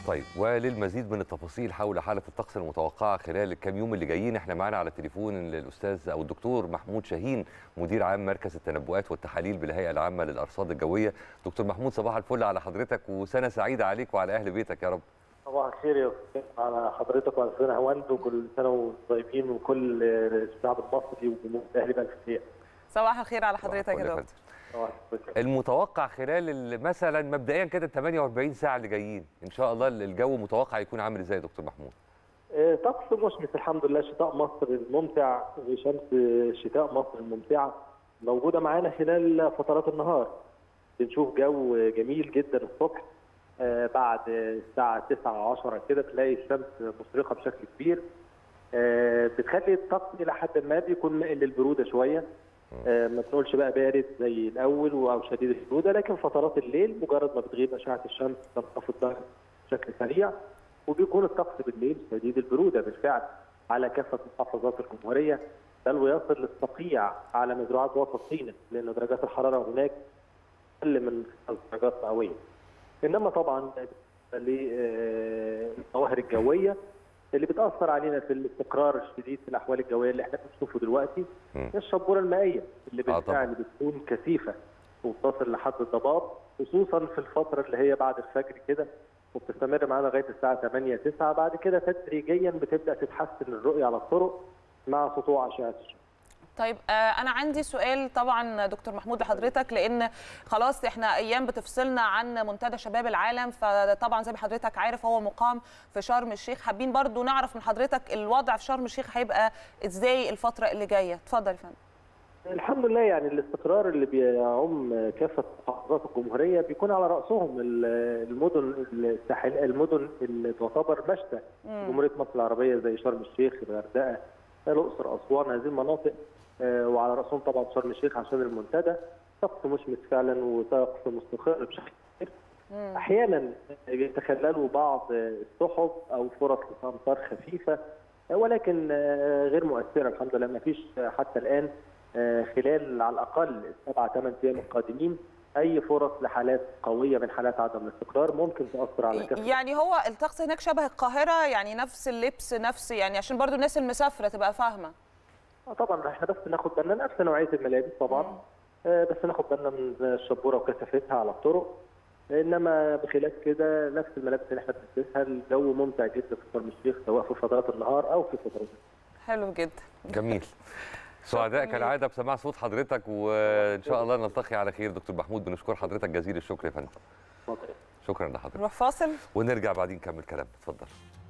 طيب وللمزيد من التفاصيل حول حاله الطقس المتوقعه خلال الكام يوم اللي جايين احنا معانا على التليفون الاستاذ او الدكتور محمود شاهين مدير عام مركز التنبؤات والتحاليل بالهيئه العامه للارصاد الجويه دكتور محمود صباح الفل على حضرتك وسنه سعيده عليك وعلى اهل بيتك يا رب صباح الخير يا أستاذ على حضرتك وعلى سنة هواند وكل سنة وانتم طيبين وكل الشعب المصري وجمهور الأهلي بألف خير. صباح الخير على حضرتك صباح يا الفل دكتور صباح الخير. المتوقع خلال ال- مثلا مبدئيا كده ال 48 ساعه اللي جايين ان شاء الله الجو متوقع يكون عامل ازاي يا دكتور محمود آه، طقس مشمس الحمد لله شتاء مصر الممتع وشمس شتاء مصر الممتعة موجودة معانا خلال فترات النهار. بنشوف جو جميل جدا الصبح آه، بعد الساعة 9 10 كده تلاقي الشمس مشرقة بشكل كبير. آه، بتخلي الطقس إلى حد ما بيكون مائل للبرودة شوية. آه، ما تقولش بقى بارد زي الاول او شديد البروده لكن فترات الليل مجرد ما بتغيب اشعه الشمس تنخفض درجه بشكل سريع وبيكون الطقس بالليل شديد البروده بالفعل على كافه محافظات الجمهوريه بل ويصل للصقيع على مزروعات وسط سيناء لان درجات الحراره هناك اقل من خمس درجات مئويه. انما طبعا للظواهر الجويه اللي بتاثر علينا في الاستقرار الشديد في الاحوال الجويه اللي احنا بنشوفه دلوقتي مم. هي الشبوره المائيه اللي آه بالفعل بتكون كثيفه وبتصل لحد الضباب خصوصا في الفتره اللي هي بعد الفجر كده وبتستمر معانا لغايه الساعه 8 9 بعد كده تدريجيا بتبدا تتحسن الرؤيه على الطرق مع سطوع اشعه الشمس. طيب آه، انا عندي سؤال طبعا دكتور محمود لحضرتك لان خلاص احنا ايام بتفصلنا عن منتدى شباب العالم فطبعا زي ما حضرتك عارف هو مقام في شرم الشيخ حابين برضو نعرف من حضرتك الوضع في شرم الشيخ هيبقى ازاي الفتره اللي جايه اتفضل يا فندم الحمد لله يعني الاستقرار اللي بيعم كافه محافظات الجمهوريه بيكون على راسهم ال- المدن الساحل المدن اللي تعتبر مشتى مم. جمهوريه مصر العربيه زي شرم الشيخ الغردقه الاقصر اسوان هذه المناطق آه، وعلى راسهم طبعا شرم الشيخ عشان المنتدى طقس مشمس فعلا وطقس مستقر بشكل كبير مم. احيانا يتخللوا بعض السحب او فرص لامطار خفيفه ولكن آه، غير مؤثره الحمد لله ما فيش حتى الان آه، خلال على الاقل السبعه ثمان ايام القادمين اي فرص لحالات قويه من حالات عدم الاستقرار ممكن تاثر على كافه يعني هو الطقس هناك شبه القاهره يعني نفس اللبس نفس يعني عشان برضو الناس المسافره تبقى فاهمه آه، طبعا احنا بس ناخد بالنا نفس نوعيه الملابس طبعا آه، بس ناخد بالنا من الشبوره وكثافتها على الطرق انما بخلاف كده نفس الملابس اللي احنا بنلبسها الجو ممتع جدا في شرم الشيخ سواء في فترات النهار او في فترات حلو جدا جميل سعداء شكراً كالعاده بسماع صوت حضرتك وان شاء الله نلتقي على خير دكتور محمود بنشكر حضرتك جزيل الشكر يا فندم الفتره شكرا لحضرتك نروح فاصل ونرجع بعدين نكمل كلام اتفضل